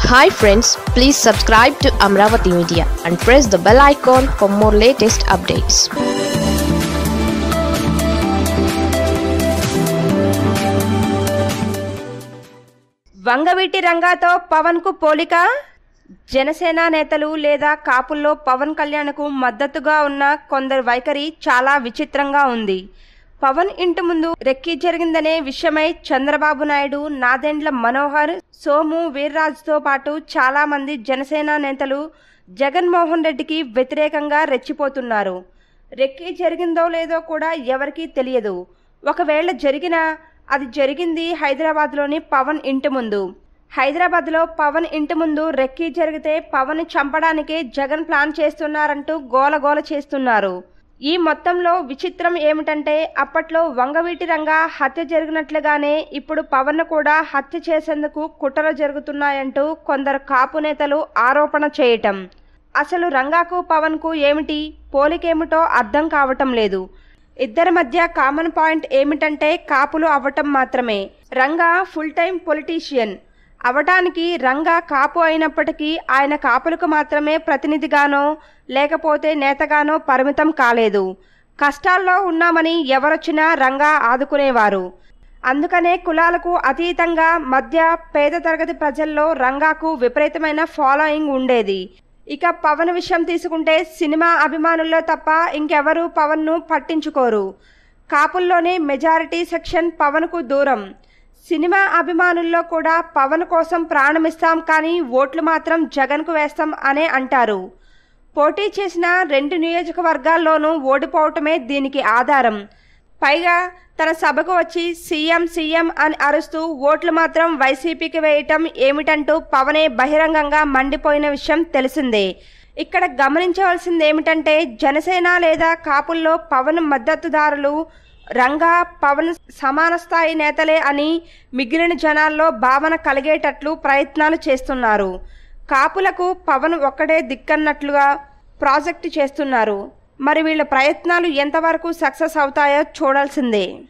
hi friends please subscribe to Amaravati media and press the bell icon for more latest updates Vangaveeti రంగాతో పవన్ కు పోలిక జనసేన నేతలు లేదా కాపుల్లో పవన్ కళ్యాణ్కు మద్దతుగా ఉన్న కొందరు వైఖరి చాలా విచిత్రంగా ఉంది పవన్ ఇంటి ముందు రెక్కి జరిగిందనే విషయమై చంద్రబాబు నాయుడు నాదెండ్ల మనోహర్ సోము వీర్రాజుతో పాటు చాలా మంది జనసేన నేతలు జగన్మోహన్ రెడ్డికి వ్యతిరేకంగా రెచ్చిపోతున్నారు రెక్కి జరిగిందో లేదో కూడా ఎవరికీ తెలియదు ఒకవేళ జరిగినా అది జరిగింది హైదరాబాద్లోని పవన్ ఇంటి ముందు హైదరాబాద్లో పవన్ ఇంటి ముందు రెక్కీ జరిగితే పవన్ చంపడానికి జగన్ ప్లాన్ చేస్తున్నారంటూ గోలగోల చేస్తున్నారు ఈ మొత్తంలో విచిత్రం ఏమిటంటే అప్పట్లో వంగవీటి రంగా హత్య జరిగినట్లుగానే ఇప్పుడు పవన్ కూడా హత్య చేసేందుకు కుట్రలు జరుగుతున్నాయంటూ కొందరు కాపు నేతలు ఆరోపణ చేయటం అసలు రంగాకు పవన్కు ఏమిటి పోలికేమిటో అర్థం కావటం లేదు ఇద్దరి మధ్య కామన్ పాయింట్ ఏమిటంటే కాపులు అవ్వటం మాత్రమే రంగా ఫుల్ టైం పొలిటీషియన్ అవటానికి రంగా కాపు అయినప్పటికీ ఆయన కాపులకు మాత్రమే ప్రతినిధిగానో లేకపోతే నేతగానో పరిమితం కాలేదు కష్టాల్లో ఉన్నామని ఎవరొచ్చినా రంగా ఆదుకునేవారు అందుకనే కులాలకు అతీతంగా మధ్య పేద తరగతి ప్రజల్లో రంగాకు విపరీతమైన ఫాలోయింగ్ ఉండేది ఇక పవన్ విషయం తీసుకుంటే సినిమా అభిమానుల్లో తప్ప ఇంకెవరూ పవన్ను పట్టించుకోరు కాపుల్లోనే మెజారిటీ సెక్షన్ పవన్కు దూరం సినిమా అభిమానుల్లో కూడా పవన్ కోసం ప్రాణమిస్తాం కానీ ఓట్లు మాత్రం జగన్కు వేస్తాం అనే అంటారు పోటీ చేసిన రెండు నియోజకవర్గాల్లోనూ ఓడిపోవటమే దీనికి ఆధారం పైగా తన సభకు వచ్చి సీఎం సీఎం అని అరుస్తూ ఓట్లు మాత్రం వైసీపీకి వేయటం ఏమిటంటూ పవనే బహిరంగంగా మండిపోయిన విషయం తెలిసిందే ఇక్కడ గమనించవలసింది ఏమిటంటే జనసేన లేదా కాపుల్లో పవన్ మద్దతుదారులు రంగా పవన్ సమాన స్థాయి నేతలే అని మిగిలిన జనాల్లో భావన కలిగేటట్లు ప్రయత్నాలు చేస్తున్నారు కాపులకు పవన్ ఒక్కడే దిక్కన్నట్లుగా ప్రాజెక్టు చేస్తున్నారు మరి వీళ్ళ ప్రయత్నాలు ఎంతవరకు సక్సెస్ అవుతాయో చూడాల్సిందే